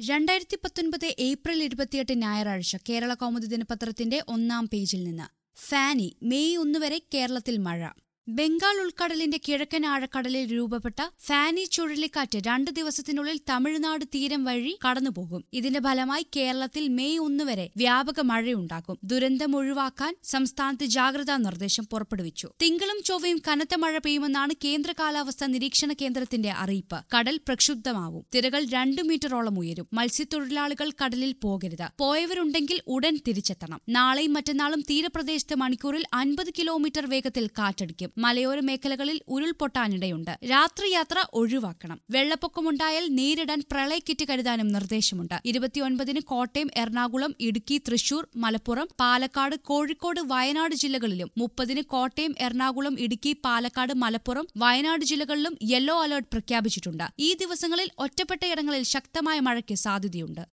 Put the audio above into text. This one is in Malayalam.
രണ്ടായിരത്തി പത്തൊൻപത് ഏപ്രിൽ ഇരുപത്തിയെട്ട് ഞായറാഴ്ച കേരള കൗമുദി ദിനപത്രത്തിന്റെ ഒന്നാം പേജിൽ നിന്ന് ഫാനി മെയ് ഒന്ന് വരെ കേരളത്തിൽ മഴ ബംഗാൾ ഉൾക്കടലിന്റെ കിഴക്കൻ ആഴക്കടലിൽ രൂപപ്പെട്ട ഫാനി ചുഴലിക്കാറ്റ് രണ്ട് ദിവസത്തിനുള്ളിൽ തമിഴ്നാട് തീരം വഴി കടന്നുപോകും ഇതിന്റെ ഫലമായി കേരളത്തിൽ മെയ് ഒന്ന് വരെ വ്യാപക മഴയുണ്ടാകും ദുരന്തം ഒഴിവാക്കാൻ സംസ്ഥാനത്ത് ജാഗ്രതാ നിർദ്ദേശം പുറപ്പെടുവിച്ചു തിങ്കളും ചൊവ്വയും കനത്ത മഴ പെയ്യുമെന്നാണ് കേന്ദ്ര കാലാവസ്ഥാ നിരീക്ഷണ കേന്ദ്രത്തിന്റെ അറിയിപ്പ് കടൽ പ്രക്ഷുബ്ധമാവും തിരകൾ രണ്ടു മീറ്ററോളം ഉയരും മത്സ്യത്തൊഴിലാളികൾ കടലിൽ പോകരുത് പോയവരുണ്ടെങ്കിൽ ഉടൻ തിരിച്ചെത്തണം നാളെയും മറ്റന്നാളും തീരപ്രദേശത്ത് മണിക്കൂറിൽ അൻപത് കിലോമീറ്റർ വേഗത്തിൽ കാറ്റടിക്കും മലയോര മേഖലകളിൽ ഉരുൾപൊട്ടാനിടയുണ്ട് രാത്രിയാത്ര ഒഴിവാക്കണം വെള്ളപ്പൊക്കമുണ്ടായാൽ നേരിടാൻ പ്രളയ കിറ്റ് കരുതാനും നിർദ്ദേശമുണ്ട് ഇരുപത്തിയൊൻപതിന് കോട്ടയം എറണാകുളം ഇടുക്കി തൃശൂർ മലപ്പുറം പാലക്കാട് കോഴിക്കോട് വയനാട് ജില്ലകളിലും മുപ്പതിന് കോട്ടയം എറണാകുളം ഇടുക്കി പാലക്കാട് മലപ്പുറം വയനാട് ജില്ലകളിലും യെല്ലോ അലർട്ട് പ്രഖ്യാപിച്ചിട്ടുണ്ട് ഈ ദിവസങ്ങളിൽ ഒറ്റപ്പെട്ടയിടങ്ങളിൽ ശക്തമായ മഴയ്ക്ക് സാധ്യതയുണ്ട്